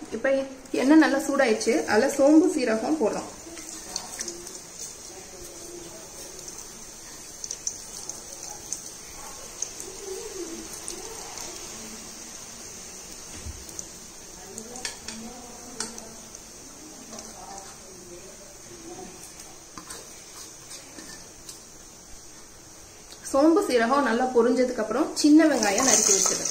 இப்போ எண்ணெய் நல்லா சூடாயிடுச்சு அதில் சோம்பு சீரகம் போடுறோம் சோம்பு சீரகம் நல்லா பொரிஞ்சதுக்கு அப்புறம் சின்ன வெங்காயம் நறுக்கி வச்சது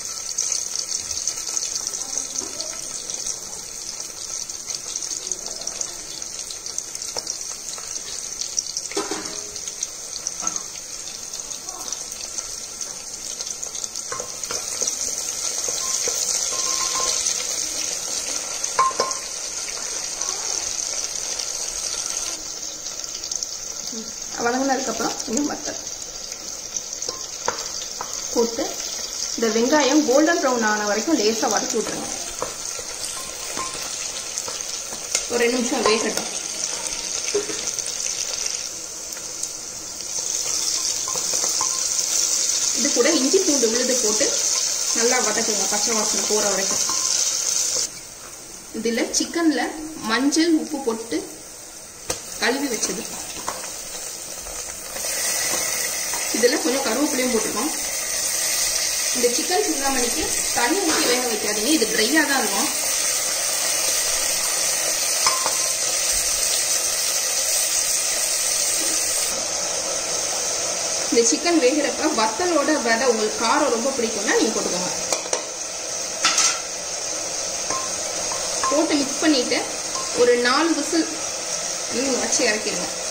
வதங்கினதுக்கப்புறம் கொஞ்சம் வத்தல் போட்டு இந்த வெங்காயம் கோல்டன் ப்ரௌன் ஆன வரைக்கும் லேசாக வதக்கி விட்டுருங்க ஒரு ரெண்டு நிமிஷம் வேகட்டும் இது கூட இஞ்சி பூண்டு விழுது போட்டு நல்லா வதக்குங்க பச்சை வாசனை போகிற வரைக்கும் இதில் சிக்கனில் மஞ்சள் உப்பு போட்டு கழுவி வச்சது இதில் கொஞ்சம் கருவேப்பிலையும் போட்டுருக்கோம் இந்த சிக்கன் சிந்தாமணிக்கு தண்ணி ஊற்றி வேக வைக்காதீங்க இது ட்ரையாக தான் இருக்கும் இந்த சிக்கன் வேகிறப்ப வத்தலோட விதை உங்களுக்கு காரம் ரொம்ப பிடிக்கும்னா நீங்கள் போட்டுக்கோங்க போட்டு மிக்ஸ் பண்ணிட்டு ஒரு நாலு விசில் நீங்கள் வச்சு இறக்கிடுங்க